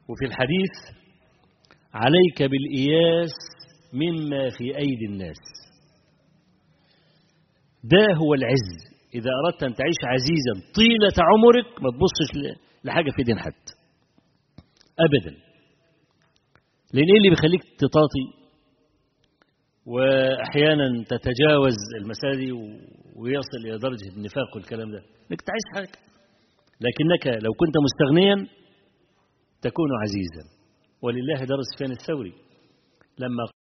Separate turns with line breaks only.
وفي الحديث عليك بالإياس مما في أيدي الناس ده هو العز إذا أردت أن تعيش عزيزا طيلة عمرك ما تبصش لحاجة في دين حد أبدا لأن إيه اللي بيخليك تطاطي وأحيانا تتجاوز المسادي ويصل إلى درجة النفاق والكلام ده إنك تعيش حاجة لكنك لو كنت مستغنيا تكون عزيزا ولله درس سفيان الثوري لما